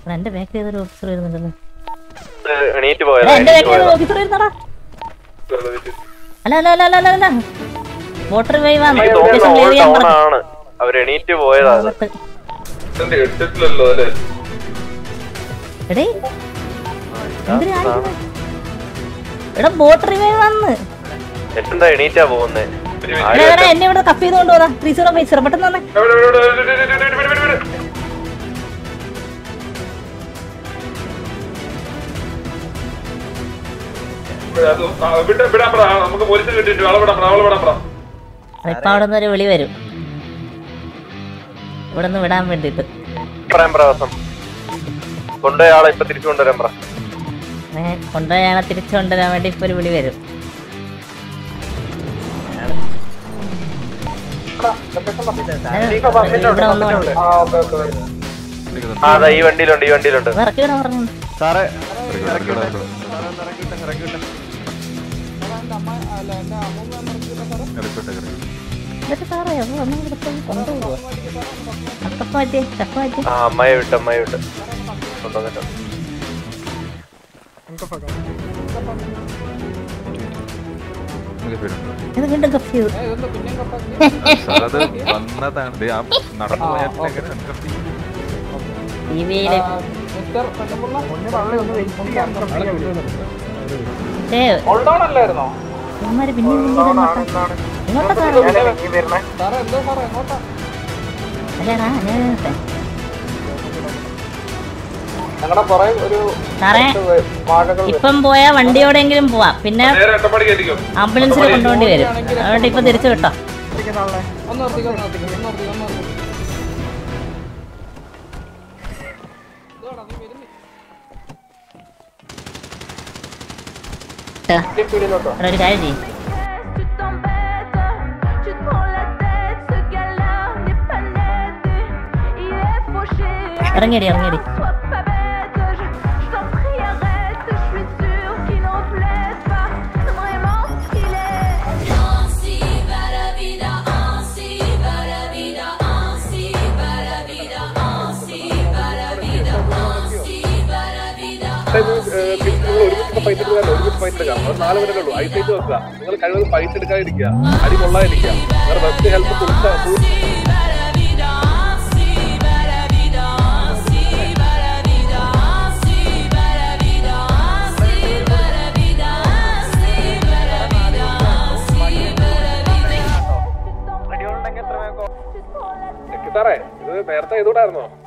എടാ, എന്റെ ബാക്കിൽ ഏതൊരു ഓഫീസർ വരുന്നുണ്ടല്ലോ എണീറ്റ് എടാ, പോയതാ എന്റെ എണീറ്റ് ബാക്കിൽ പോയതാ ഓഫീസർ വരുന്നടാ അല്ല അല്ല അല്ല അല്ല അല്ല അല്ല വോട്ടർ വൈവ് ആണ് എനിക്ക് ലൊക്കേഷൻ തോന്നുന്നു ലൈവ് ഓൾ ചെയ്യാൻ ഡൗൺ പറഞ്ഞു ആണ് അവർ എണീറ്റ് പോയതാ അത് ഇതിന്റെ ഹെഡ്സെറ്റിലല്ലോ അല്ലേ എടേ എന്തിനാ കാണിക്കുന്നെ? എടാ വോട്ടർ റിവൈവ് വന്ന് എന്താ എണീറ്റാ പോകുന്നേ എടാ എടാ എന്നെ ഇവിടെ കപ്പ് ചെയ്ത് കൊണ്ടുപോകാ ത്രീ സീറോ ഫൈവ് സീറോ പെട്ടെന്ന് തന്നെ എവിടെ, എവിടെ, എവിടെ, എവിടെ, എവിടെ, എവിടെ, എവിടെ, എവിടെ, എവിടെ? ഇവിടെ അത് ആ, വിട്ട് വിടാൻ പറ ആ, നമുക്ക് പോലീസിനെ കിട്ടിയിട്ട് ആളെ വിടാൻ പറ ആളെ വിടാൻ പറ ഇപ്പൊ അവിടെ നിന്ന് ഒരു വിളി വരും ഇവിടെ നിന്ന് വിടാൻ വേണ്ടിട്ട് പറയാൻ പ്രവാസം കൊണ്ടുപോയ ആളെ ഇപ്പൊ തിരിച്ചു കൊണ്ടുവരാൻ പറ കൊണ്ടുപോയാണ് തിരിച്ചു കൊണ്ടുവരാൻ വേണ്ടി ഇപ്പൊ ഒരു വിളി വരും ഇവിടെ ഒന്നുണ്ട് ആ അതാ ഈ വണ്ടിയിലുണ്ട് ഈ വണ്ടിയിലുണ്ട് ഇറക്കി വിടാൻ പറഞ്ഞു സാറേ എന്നിട്ട് സാറേ അത് ഒന്നും കൂടെ പോയി കൊണ്ടുപോകുക അക്കപ്പ പറ്റിയേ ചക്ക പറ്റിയേ ആ അമ്മയെ വിട്ട് അമ്മയെ വിട്ട് കൊണ്ടുവന്നിട്ട് ഇത് വീണ്ടും കപ്പ് ചെയ്തു അത് വന്നതാണ് ദേ, ആ നടന്നു പോയാൽ ടി വിയില് ഏ ഇവന്മാര് പിന്നെ ഇങ്ങോട്ടാ ഇങ്ങോട്ടാ സാറേ അല്ലേടാ ഞാൻ സാറേ ഇപ്പം പോയാ വണ്ടിയോടെങ്കിലും പോവാം പിന്നെ നേരെ അട്ടപ്പാടി കയറ്റിക്കോ ആംബുലൻസിൽ കൊണ്ടുപോണ്ടി വരും അതുകൊണ്ട് ഇപ്പൊ തിരിച്ചു വിട്ടോ എടാ, ഒരു കാര്യം ചെയ്യ് Tu t'embêtes, tu te prends la tête, ce gars-là n'est pas net, il est fauché. ഇറങ്ങിയടി ഇറങ്ങിയടി Sois pas bête, je, je t'en prie arrête, je suis sûre qu'il n'en plaise pas, vraiment il est. Ansi para vida, ansi para vida, ansi para vida, ansi para vida, ansi para vida. ഒരുമിച്ച് പൈസ എടുക്കാനോ ഒരുമിച്ച് പൈസ എടുക്കാം അത് നാല് വരെ ഉള്ളൂ ഐസൈറ്റ് വെക്കുക നിങ്ങൾ കഴിവതും പൈസ എടുക്കാതിരിക്കുക അടി കൊള്ളാതിരിക്കുക വേറെ ബസ് ഹെൽപ്പ് കൊടുത്താൽ Para vida, ansi para vida, ansi para vida, ansi para vida, ansi para vida, ansi para vida, ansi para vida. സാറേ ഇത് നേരത്തെ ഇതുകൂടായിരുന്നോ